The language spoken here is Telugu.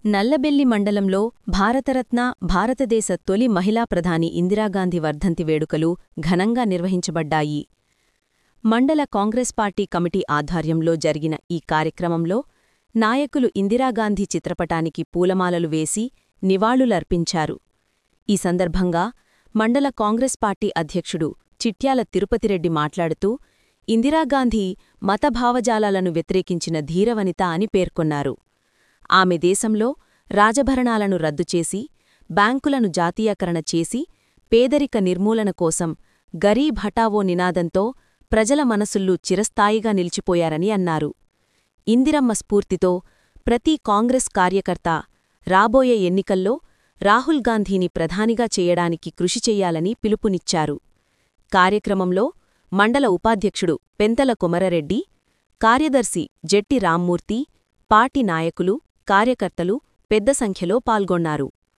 నల్లబెల్లి మండలంలో భారతరత్న భారతదేశ తొలి మహిళా ప్రధాని ఇందిరాగాంధీ వర్ధంతి వేడుకలు ఘనంగా నిర్వహించబడ్డాయి మండల కాంగ్రెస్ పార్టీ కమిటీ ఆధ్వర్యంలో జరిగిన ఈ కార్యక్రమంలో నాయకులు ఇందిరాగాంధీ చిత్రపటానికి పూలమాలలు వేసి నివాళులర్పించారు ఈ సందర్భంగా మండల కాంగ్రెస్ పార్టీ అధ్యక్షుడు చిట్యాల తిరుపతిరెడ్డి మాట్లాడుతూ ఇందిరాగాంధీ మత భావజాలాలను వ్యతిరేకించిన ధీరవనిత అని పేర్కొన్నారు ఆమె దేశంలో రాజభరణాలను రద్దుచేసి బ్యాంకులను జాతీయకరణ చేసి పేదరిక నిర్మూలన కోసం గరీబ్ హఠావో నినాదంతో ప్రజల మనసుల్లో చిరస్థాయిగా నిలిచిపోయారని అన్నారు ఇందిరమ్మ స్ఫూర్తితో ప్రతి కాంగ్రెస్ కార్యకర్త రాబోయే ఎన్నికల్లో రాహుల్ గాంధీని ప్రధానిగా చేయడానికి కృషి చెయ్యాలని పిలుపునిచ్చారు కార్యక్రమంలో మండల ఉపాధ్యక్షుడు పెంతల కుమరరెడ్డి కార్యదర్శి జెట్టి రామ్మూర్తి పార్టీ నాయకులు కార్యకర్తలు పెద్ద సంఖ్యలో పాల్గొన్నారు